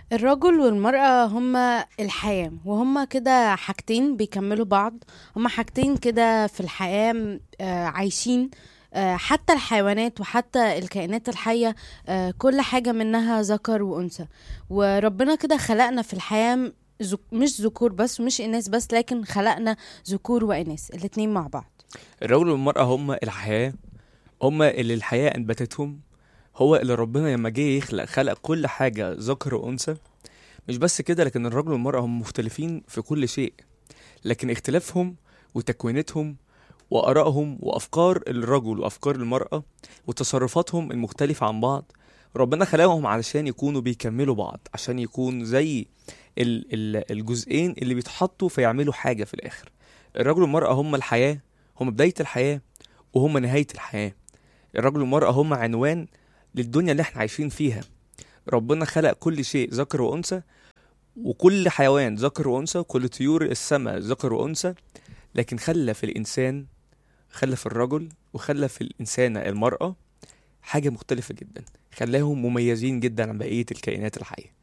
الرجل والمرأة هما الحياة وهما كده حاجتين بيكملوا بعض هما حاجتين كده في الحياة م- آه، عايشين آه، حتى الحيوانات وحتى الكائنات الحية آه، كل حاجة منها ذكر وأنثى وربنا كده خلقنا في الحياة م- ذك- مش ذكور بس ومش إناث بس لكن خلقنا ذكور وإناث الاتنين مع بعض الرجل والمرأة هما الحياة هما اللي الحياة أنبتتهم هو اللي ربنا لما جه يخلق خلق كل حاجة ذكر وأنثى مش بس كده لكن الرجل والمرأة هم مختلفين في كل شيء لكن اختلافهم وتكوينتهم وآرائهم وأفكار الرجل وأفكار المرأة وتصرفاتهم المختلفة عن بعض ربنا خلقهم علشان يكونوا بيكملوا بعض عشان يكون زي ال- ال- الجزئين اللي بيتحطوا فيعملوا حاجة في الآخر الرجل والمرأة هم الحياة هم بداية الحياة وهم نهاية الحياة الرجل والمرأة هم عنوان للدنيا اللي احنا عايشين فيها ربنا خلق كل شيء ذكر وأنثى وكل حيوان ذكر وأنثى وكل طيور السماء ذكر وأنثى لكن خلى في الإنسان خلى في الرجل وخلى في الإنسانة المرأة حاجة مختلفة جدا خلاهم مميزين جدا عن بقية الكائنات الحية